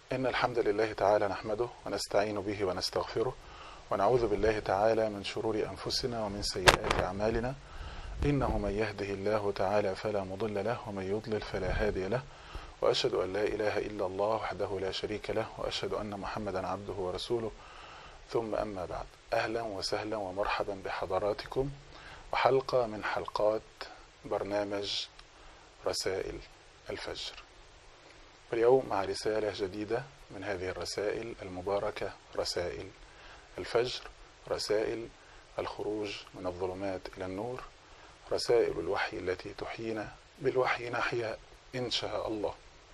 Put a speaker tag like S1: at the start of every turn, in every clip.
S1: إن الحمد لله تعالى نحمده ونستعين به ونستغفره ونعوذ بالله تعالى من شرور أنفسنا ومن سيئات أعمالنا إنه من يهده الله تعالى فلا مضل له ومن يضلل فلا هادي له وأشهد أن لا إله إلا الله وحده لا شريك له وأشهد أن محمدا عبده ورسوله ثم أما بعد أهلا وسهلا ومرحبا بحضراتكم وحلقة من حلقات برنامج رسائل الفجر واليوم مع رسالة جديدة من هذه الرسائل المباركة رسائل الفجر رسائل الخروج من الظلمات إلى النور رسائل الوحي التي تحيينا بالوحي نحيا إن شاء الله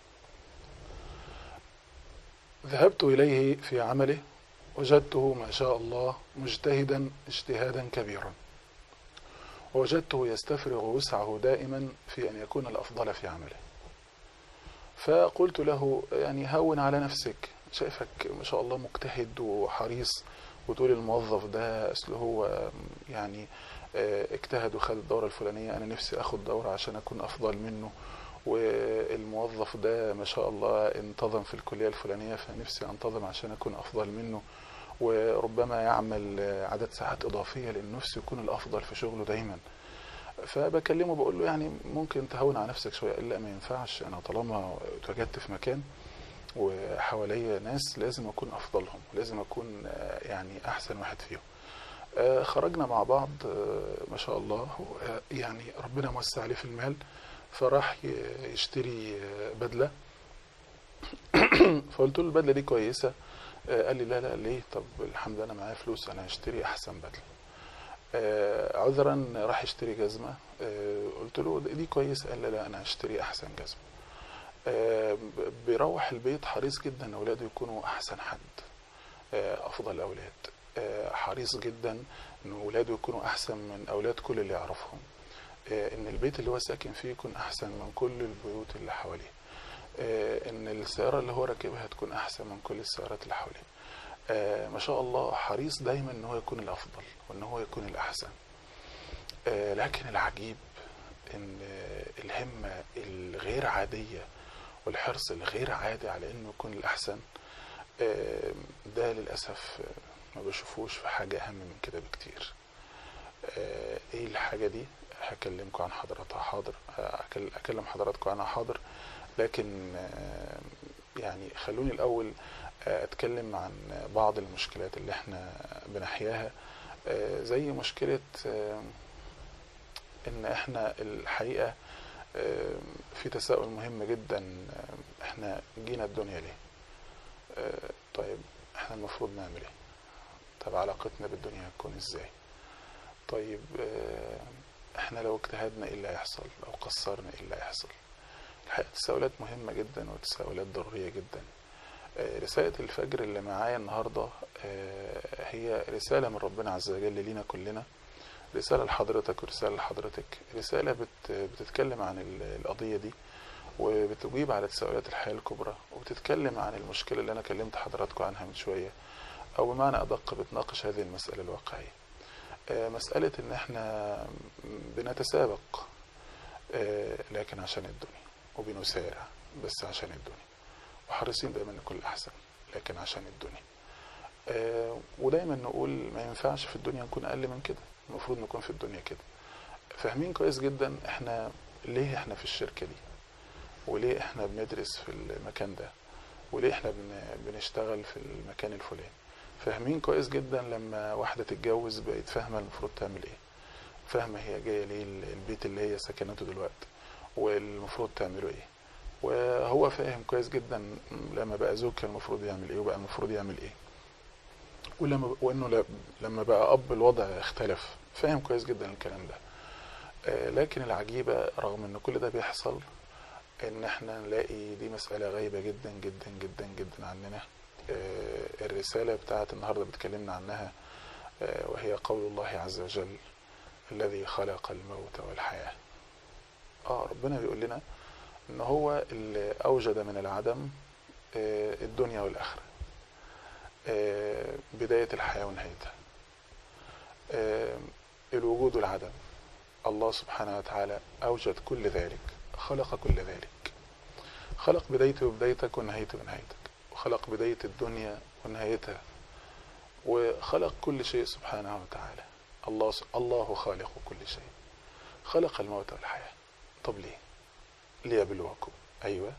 S1: ذهبت إليه في عمله وجدته ما شاء الله مجتهدا اجتهادا كبيرا ووجدته يستفرغ وسعه دائما في أن يكون الأفضل في عمله فقلت له يعني هون على نفسك شايفك ما شاء الله مجتهد وحريص وتقول الموظف ده اصل هو يعني اجتهد وخد الدوره الفلانيه انا نفسي اخد دوره عشان اكون افضل منه والموظف ده ما شاء الله انتظم في الكليه الفلانيه فنفسي انتظم عشان اكون افضل منه وربما يعمل عدد ساعات اضافيه لان نفسه يكون الافضل في شغله دايما فبكلمه بقول له يعني ممكن تهون على نفسك شويه الا ما ينفعش انا طالما اتوجدت في مكان وحواليا ناس لازم اكون افضلهم لازم اكون يعني احسن واحد فيهم خرجنا مع بعض ما شاء الله يعني ربنا موسع عليه في المال فراح يشتري بدله فقلت له البدله دي كويسه قال لي لا لا ليه طب الحمد لله انا معايا فلوس انا هشتري احسن بدله عذرا راح يشتري جزمه قلت له دي كويسه قال لا لا انا هشتري احسن جزمه بيروح البيت حريص جدا ان اولاده يكونوا احسن حد افضل الاولاد حريص جدا ان اولاده يكونوا احسن من اولاد كل اللي يعرفهم ان البيت اللي هو ساكن فيه يكون احسن من كل البيوت اللي حواليه ان السياره اللي هو راكبها تكون احسن من كل السيارات اللي حواليه ما شاء الله حريص دايما ان هو يكون الافضل وان هو يكون الاحسن لكن العجيب ان الهمه الغير عاديه والحرص الغير عادي على انه يكون الاحسن ده للاسف ما بشوفوش في حاجه اهم من كده بكتير ايه الحاجه دي هكلمكم عن حضراتها حاضر اكلم حضراتكم عنها حاضر لكن يعني خلوني الاول اتكلم عن بعض المشكلات اللي احنا بنحياها زي مشكله ان احنا الحقيقه في تساؤل مهم جدا احنا جينا الدنيا ليه طيب احنا المفروض نعمل ايه طب علاقتنا بالدنيا هتكون ازاي طيب احنا لو اجتهدنا ايه اللي هيحصل لو قصرنا ايه اللي هيحصل الحقيقه تساؤلات مهمه جدا وتساؤلات ضروريه جدا رسالة الفجر اللي معايا النهاردة هي رسالة من ربنا عز وجل لينا كلنا رسالة لحضرتك ورسالة لحضرتك رسالة بت بتتكلم عن القضية دي وبتجيب على تساؤلات الحياة الكبرى وبتتكلم عن المشكلة اللي أنا كلمت حضراتكم عنها من شوية أو بمعنى أدق بتناقش هذه المسألة الواقعية مسألة إن إحنا بنتسابق لكن عشان الدنيا وبنسارع بس عشان الدنيا وحريصين دايما نكون الأحسن لكن عشان الدنيا ودايما نقول ما ينفعش في الدنيا نكون أقل من كده المفروض نكون في الدنيا كده فاهمين كويس جدا احنا ليه احنا في الشركة دي وليه احنا بندرس في المكان ده وليه احنا بنشتغل في المكان الفلاني فاهمين كويس جدا لما واحدة تتجوز بقت فاهمة المفروض تعمل ايه فاهمة هي جاية ليه البيت اللي هي سكنته دلوقتي والمفروض تعمله ايه وهو فاهم كويس جدا لما بقى زوج كان المفروض يعمل ايه وبقى المفروض يعمل ايه ولما وانه لما بقى اب الوضع اختلف فاهم كويس جدا الكلام ده آه لكن العجيبة رغم ان كل ده بيحصل ان احنا نلاقي دي مسألة غايبة جدا جدا جدا جدا عننا آه الرسالة بتاعت النهاردة بتكلمنا عنها آه وهي قول الله عز وجل الذي خلق الموت والحياة اه ربنا بيقول لنا ان هو اللي اوجد من العدم الدنيا والاخره بدايه الحياه ونهايتها الوجود والعدم الله سبحانه وتعالى اوجد كل ذلك خلق كل ذلك خلق بدايتي وبدايتك ونهايتي ونهايتك خلق بداية الدنيا ونهايتها وخلق كل شيء سبحانه وتعالى الله الله خالق كل شيء خلق الموت والحياة طب ليه ليبلوكم أيوة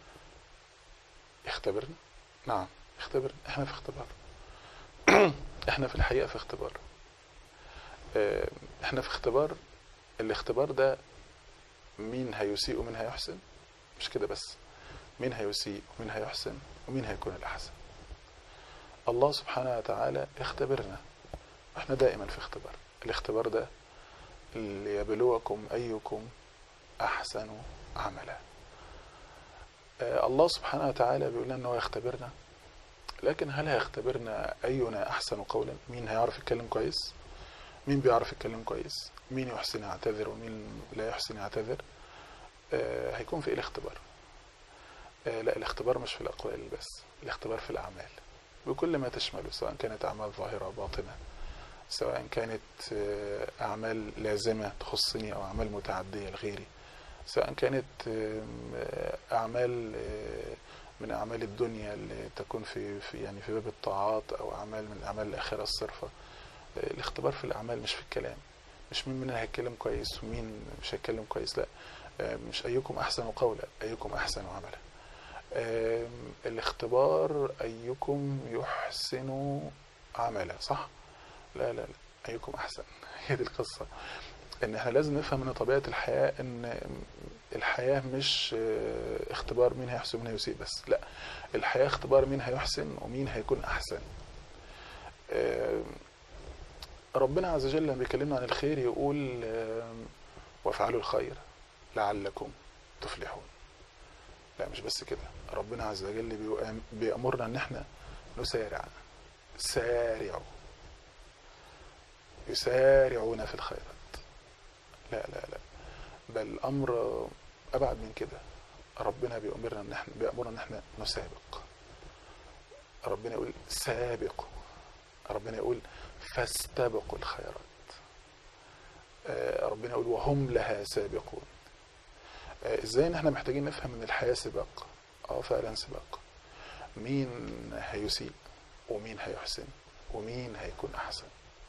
S1: يختبرنا نعم يختبر احنا في اختبار احنا في الحقيقة في اختبار اه، احنا في اختبار الاختبار ده مين هيسيء ومين هيحسن مش كده بس مين هيسيء ومين هيحسن ومين هيكون الأحسن الله سبحانه وتعالى يختبرنا احنا دائما في اختبار الاختبار ده ليبلوكم أيكم أحسن عملا آه، الله سبحانه وتعالى بيقول لنا ان هو يختبرنا لكن هل هيختبرنا اينا احسن قولا مين هيعرف يتكلم كويس مين بيعرف يتكلم كويس مين يحسن يعتذر ومين لا يحسن يعتذر آه، هيكون في ايه الاختبار آه، لا الاختبار مش في الاقوال بس الاختبار في الاعمال بكل ما تشمله سواء كانت اعمال ظاهره او باطنه سواء كانت آه، اعمال لازمه تخصني او اعمال متعديه لغيري سواء كانت آم، آه، اعمال آه، من اعمال الدنيا اللي تكون في في يعني في باب الطاعات او اعمال من الاعمال الاخره الصرفه آه، الاختبار في الاعمال مش في الكلام مش مين منا هيتكلم كويس ومين مش هيتكلم كويس لا آه، مش ايكم احسن قولا ايكم احسن عملا آم، الاختبار ايكم يحسن عملا صح لا لا لا ايكم احسن هي دي القصه ان احنا لازم نفهم ان طبيعه الحياه ان الحياه مش آه، اختبار مين هيحسن ومين هيسيء بس لا الحياه اختبار مين هيحسن ومين هيكون احسن آم، ربنا عز وجل لما بيكلمنا عن الخير يقول آم، وافعلوا الخير لعلكم تفلحون لا مش بس كده ربنا عز وجل بيؤم- بيأمرنا ان احنا نسارع سارعوا يسارعون في الخيرات لا لا لا بل الامر ابعد من كده ربنا بيأمرنا ان احنا بيأمرنا ان احنا نسابق ربنا يقول سابقوا ربنا يقول فاستبقوا الخيرات آه، ربنا يقول وهم لها سابقون آه، ازاي ان احنا محتاجين نفهم ان الحياة سباق اه فعلا سباق مين هيسيء ومين هيحسن ومين هيكون احسن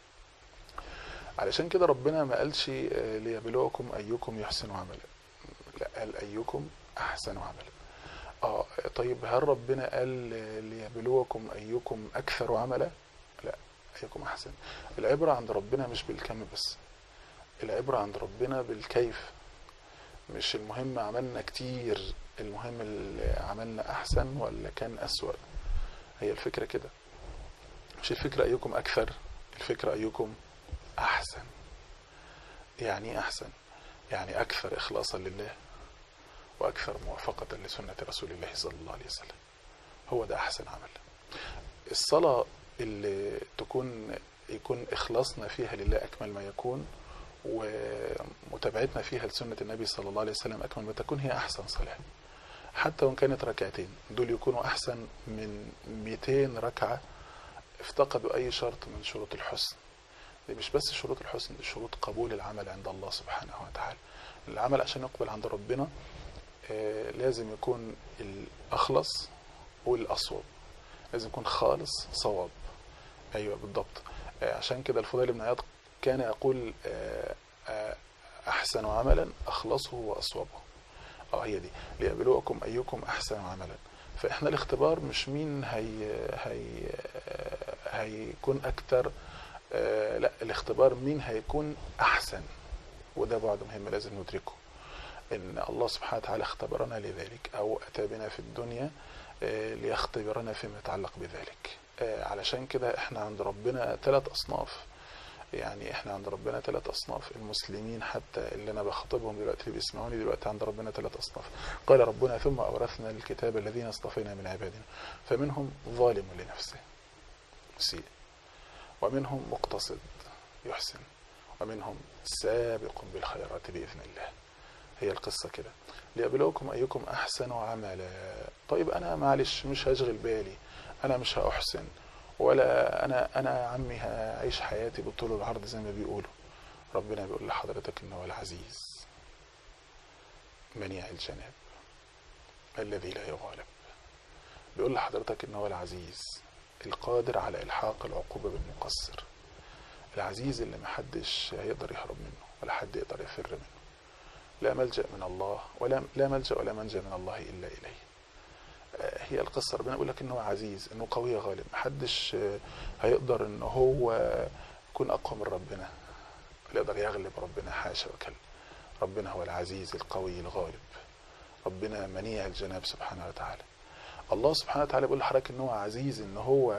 S1: علشان كده ربنا ما قالش آه، ليبلوكم ايكم يحسن عملا لا قال ايكم احسن عملا اه طيب هل ربنا قال آه، ليبلوكم ايكم اكثر عملا لا ايكم احسن العبرة عند ربنا مش بالكم بس العبرة عند ربنا بالكيف مش المهم عملنا كتير المهم اللي عملنا احسن ولا كان اسوأ هي الفكرة كده مش الفكرة ايكم اكثر الفكرة ايكم احسن يعني ايه احسن يعني اكثر اخلاصا لله واكثر موافقة لسنة رسول الله صلى الله عليه وسلم هو ده احسن عمل الصلاة اللي تكون يكون اخلاصنا فيها لله اكمل ما يكون ومتابعتنا فيها لسنة النبي صلى الله عليه وسلم أكمل ما تكون هي أحسن صلاة حتى وإن كانت ركعتين دول يكونوا أحسن من 200 ركعة افتقدوا أي شرط من شروط الحسن دي مش بس شروط الحسن دي شروط قبول العمل عند الله سبحانه وتعالى العمل عشان يقبل عند ربنا آه، لازم يكون الأخلص والأصوب لازم يكون خالص صواب أيوة بالضبط آه، عشان كده الفضيل بن عياض كان يقول آه، آه، أحسن عملا أخلصه وأصوبه اه هي دي ليبلوكم أيكم أحسن عملا فإحنا الاختبار مش مين هي هي آه، هيكون أكتر آه، لا الاختبار مين هيكون أحسن وده بعد مهم لازم ندركه إن الله سبحانه وتعالى اختبرنا لذلك أو أتى بنا في الدنيا آه، ليختبرنا فيما يتعلق بذلك آه، علشان كده احنا عند ربنا ثلاث أصناف يعني احنا عند ربنا ثلاث اصناف المسلمين حتى اللي انا بخاطبهم دلوقتي اللي بيسمعوني دلوقتي عند ربنا ثلاث اصناف قال ربنا ثم اورثنا الكتاب الذين اصطفينا من عبادنا فمنهم ظالم لنفسه مسيء ومنهم مقتصد يحسن ومنهم سابق بالخيرات باذن الله هي القصه كده ليبلوكم ايكم احسن عملا طيب انا معلش مش هشغل بالي انا مش هاحسن ولا انا انا يا عمي هعيش حياتي بالطول والعرض زي ما بيقولوا ربنا بيقول لحضرتك ان هو العزيز منيع الجناب الذي لا يغالب بيقول لحضرتك ان هو العزيز القادر على الحاق العقوبة بالمقصر العزيز اللي محدش هيقدر يهرب منه ولا حد يقدر يفر منه لا ملجأ من الله ولا لا ملجأ ولا منجا من الله إلا إليه آه، هي القصة ربنا بيقول لك إن هو عزيز إنه قوي غالب محدش آه، هيقدر إن هو يكون أقوى من ربنا ولا يقدر يغلب ربنا حاشا وكلا ربنا هو العزيز القوي الغالب ربنا منيع الجناب سبحانه وتعالى الله سبحانه وتعالى بيقول لحضرتك ان هو عزيز ان هو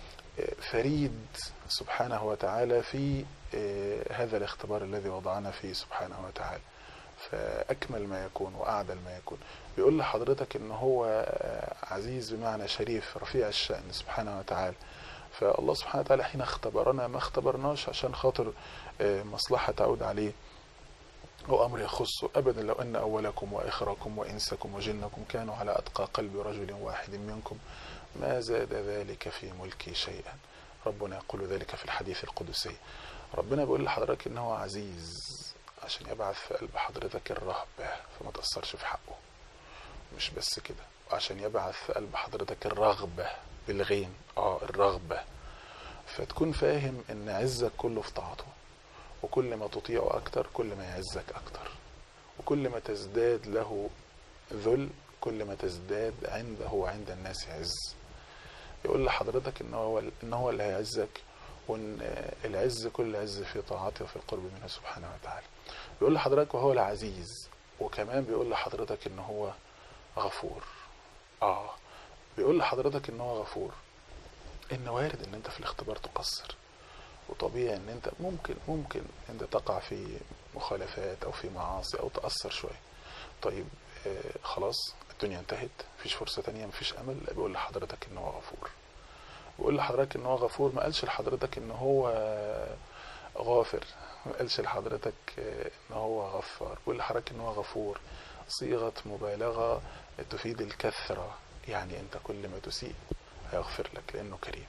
S1: فريد سبحانه وتعالى في هذا الاختبار الذي وضعنا فيه سبحانه وتعالى فأكمل ما يكون وأعدل ما يكون بيقول لحضرتك ان هو عزيز بمعنى شريف رفيع الشأن سبحانه وتعالى فالله سبحانه وتعالى حين اختبرنا ما اختبرناش عشان خاطر مصلحة تعود عليه أو أمر يخصه أبدا لو أن أولكم وآخركم وإنسكم وجنكم كانوا على أتقى قلب رجل واحد منكم ما زاد ذلك في ملكي شيئا ربنا يقول ذلك في الحديث القدسي ربنا بيقول لحضرتك إن هو عزيز عشان يبعث في قلب حضرتك الرهبة فما تأثرش في حقه مش بس كده وعشان يبعث في قلب حضرتك الرغبة بالغين اه الرغبة فتكون فاهم ان عزك كله في طاعته وكل ما تطيعه أكتر كل ما يعزك أكتر وكل ما تزداد له ذل كل ما تزداد عنده وعند الناس عز يقول لحضرتك ان هو ان هو اللي هيعزك وان العز كل عز في طاعته وفي القرب منه سبحانه وتعالى بيقول لحضرتك وهو العزيز وكمان بيقول لحضرتك ان هو غفور اه بيقول لحضرتك ان هو غفور ان وارد ان انت في الاختبار تقصر وطبيعي ان انت ممكن ممكن انت تقع في مخالفات او في معاصي او تأثر شوية طيب آه خلاص الدنيا انتهت مفيش فرصة تانية مفيش امل لا بيقول لحضرتك ان هو غفور بيقول لحضرتك ان هو غفور ما قالش لحضرتك ان هو غافر ما قالش لحضرتك ان هو غفار بيقول لحضرتك ان هو غفور صيغة مبالغة تفيد الكثرة يعني انت كل ما تسيء هيغفر لك لانه كريم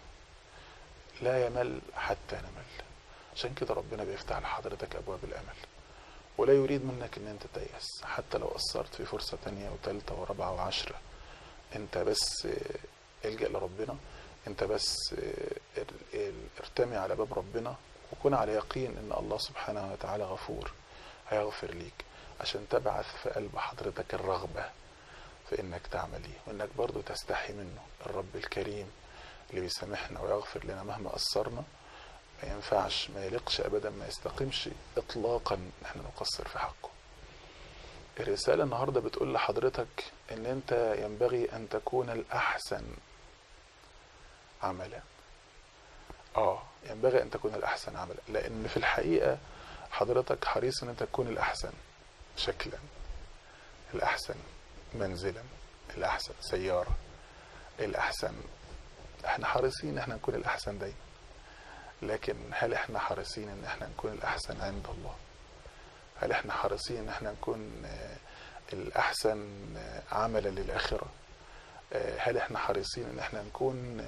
S1: لا يمل حتى نمل عشان كده ربنا بيفتح لحضرتك ابواب الامل ولا يريد منك ان انت تيأس حتى لو قصرت في فرصة تانية وتالتة ورابعة وعشرة انت بس الجأ لربنا انت بس ارتمي على باب ربنا وكن على يقين ان الله سبحانه وتعالى غفور هيغفر ليك عشان تبعث في قلب حضرتك الرغبة في انك تعمليه وانك برضو تستحي منه الرب الكريم اللي بيسامحنا ويغفر لنا مهما قصرنا ما ينفعش ما يليقش ابدا ما يستقيمش اطلاقا ان احنا نقصر في حقه الرسالة النهاردة بتقول لحضرتك ان انت ينبغي ان تكون الاحسن عملا اه ينبغي ان تكون الاحسن عملا لان في الحقيقة حضرتك حريص ان انت تكون الاحسن شكلا الاحسن منزلا الاحسن سيارة الاحسن احنا حريصين ان احنا نكون الاحسن دايما لكن هل احنا حريصين ان احنا نكون الاحسن عند الله هل احنا حريصين ان احنا نكون الاحسن عملا للاخره هل احنا حريصين ان احنا نكون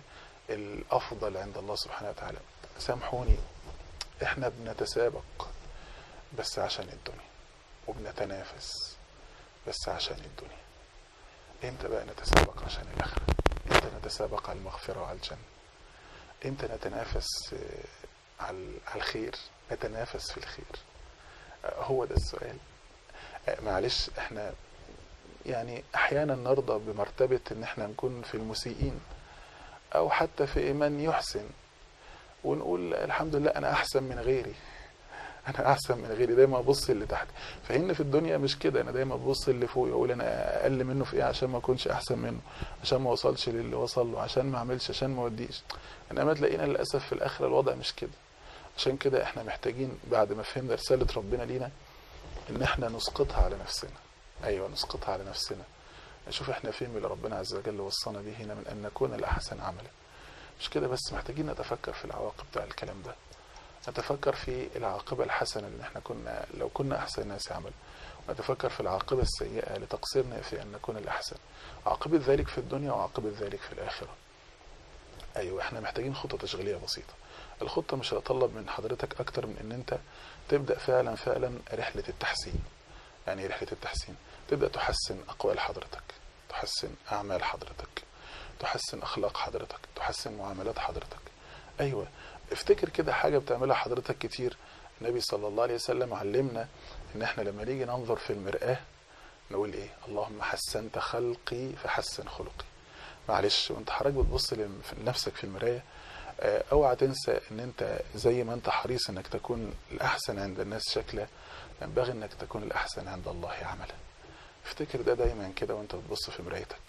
S1: الافضل عند الله سبحانه وتعالى سامحوني احنا بنتسابق بس عشان الدنيا وبنتنافس بس عشان الدنيا امتى بقى نتسابق عشان الاخره امتى نتسابق على المغفره وعلى الجنه امتى نتنافس على الخير نتنافس في الخير هو ده السؤال معلش احنا يعني احيانا نرضى بمرتبة ان احنا نكون في المسيئين او حتى في من يحسن ونقول الحمد لله انا احسن من غيري انا احسن من غيري دايما ابص اللي تحت فهن في الدنيا مش كده انا دايما ابص اللي فوق اقول انا اقل منه في ايه عشان ما اكونش احسن منه عشان ما وصلش للي وصل له عشان ما اعملش عشان ما اوديش انما تلاقينا للاسف في الاخره الوضع مش كده عشان كده احنا محتاجين بعد ما فهمنا رساله ربنا لينا ان احنا نسقطها على نفسنا ايوه نسقطها على نفسنا نشوف احنا فين اللي ربنا عز وجل وصانا به هنا من ان نكون الاحسن عملا مش كده بس محتاجين نتفكر في العواقب بتاع الكلام ده نتفكر في العاقبة الحسنة اللي احنا كنا لو كنا أحسن الناس عمل ونتفكر في العاقبة السيئة لتقصيرنا في أن نكون الأحسن عاقبة ذلك في الدنيا وعاقبة ذلك في الآخرة أيوة احنا محتاجين خطة تشغيلية بسيطة الخطة مش هتطلب من حضرتك أكتر من أن أنت تبدأ فعلا فعلا رحلة التحسين يعني رحلة التحسين تبدأ تحسن أقوال حضرتك تحسن أعمال حضرتك تحسن اخلاق حضرتك تحسن معاملات حضرتك ايوه افتكر كده حاجه بتعملها حضرتك كتير النبي صلى الله عليه وسلم علمنا ان احنا لما نيجي ننظر في المرآة نقول ايه اللهم حسنت خلقي فحسن خلقي معلش وانت حضرتك بتبص لنفسك في المراية آه، اوعى تنسى ان انت زي ما انت حريص انك تكون الاحسن عند الناس شكلا ينبغي انك تكون الاحسن عند الله عملا افتكر ده دايما كده وانت بتبص في مرايتك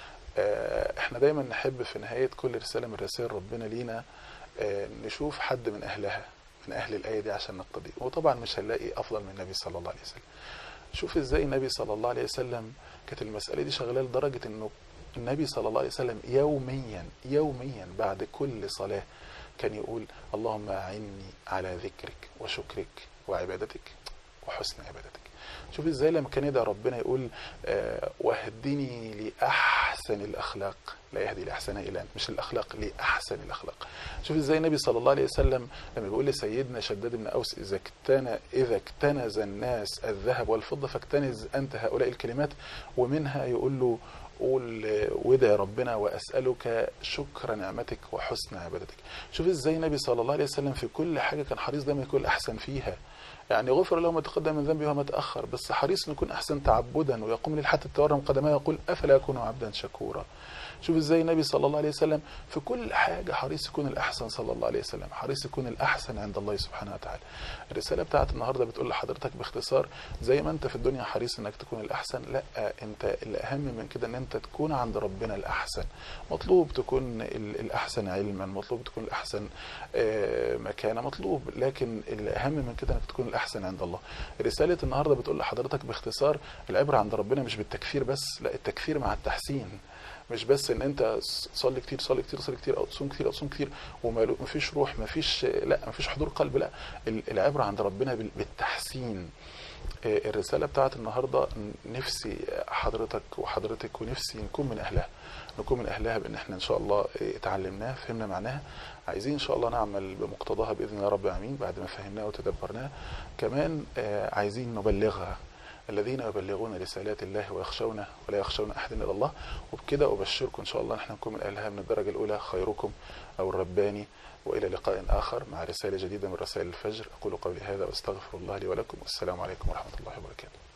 S1: آه، احنا دايما نحب في نهاية كل رسالة من رسائل ربنا لينا آه، نشوف حد من اهلها من اهل الايه دي عشان نقتدي وطبعا مش هنلاقي افضل من النبي صلى الله عليه وسلم شوف ازاي النبي صلى الله عليه وسلم كانت المساله دي شغاله لدرجه انه النبي صلى الله عليه وسلم يوميا يوميا بعد كل صلاه كان يقول اللهم اعني على ذكرك وشكرك وعبادتك وحسن عبادتك شوف ازاي لما كان يدعي ربنا يقول آه واهدني لاحسن الاخلاق لا يهدي لاحسنها الا انت مش الاخلاق لاحسن الاخلاق شوف ازاي النبي صلى الله عليه وسلم لما بيقول لسيدنا شداد بن اوس اذا اكتنى اذا اكتنز الناس الذهب والفضه فاكتنز انت هؤلاء الكلمات ومنها يقول له قول وادعي ربنا واسالك شكر نعمتك وحسن عبادتك شوف ازاي النبي صلى الله عليه وسلم في كل حاجه كان حريص دايما يكون احسن فيها يعني غفر له ما تقدم من ذنبه وما تاخر بس حريص انه يكون احسن تعبدا ويقوم لي حتى التورم قدماه يقول افلا اكون عبدا شكورا شوف ازاي النبي صلى الله عليه وسلم في كل حاجه حريص يكون الاحسن صلى الله عليه وسلم حريص يكون الاحسن عند الله سبحانه وتعالى الرساله بتاعت النهارده بتقول لحضرتك باختصار زي ما انت في الدنيا حريص انك تكون الاحسن لا انت الاهم من كده ان انت تكون عند ربنا الاحسن مطلوب تكون الاحسن علما مطلوب تكون الاحسن مكانه مطلوب لكن الاهم من كده انك تكون الاحسن عند الله رساله النهارده بتقول لحضرتك باختصار العبره عند ربنا مش بالتكفير بس لا التكفير مع التحسين مش بس ان انت صلي كتير صلي كتير صلي كتير او تصوم كتير او تصوم كتير ومفيش روح مفيش لا مفيش حضور قلب لا العبره عند ربنا بالتحسين الرساله بتاعت النهارده نفسي حضرتك وحضرتك ونفسي نكون من اهلها نكون من اهلها بان احنا ان شاء الله اتعلمناها فهمنا معناها عايزين ان شاء الله نعمل بمقتضاها باذن الله رب العالمين بعد ما فهمناها وتدبرناها كمان عايزين نبلغها الذين يبلغون رسالات الله ويخشونه ولا يخشون احدا الا الله وبكده ابشركم ان شاء الله نحن نكون من اهلها من الدرجه الاولى خيركم او الرباني والى لقاء اخر مع رساله جديده من رسائل الفجر اقول قولي هذا واستغفر الله لي ولكم والسلام عليكم ورحمه الله وبركاته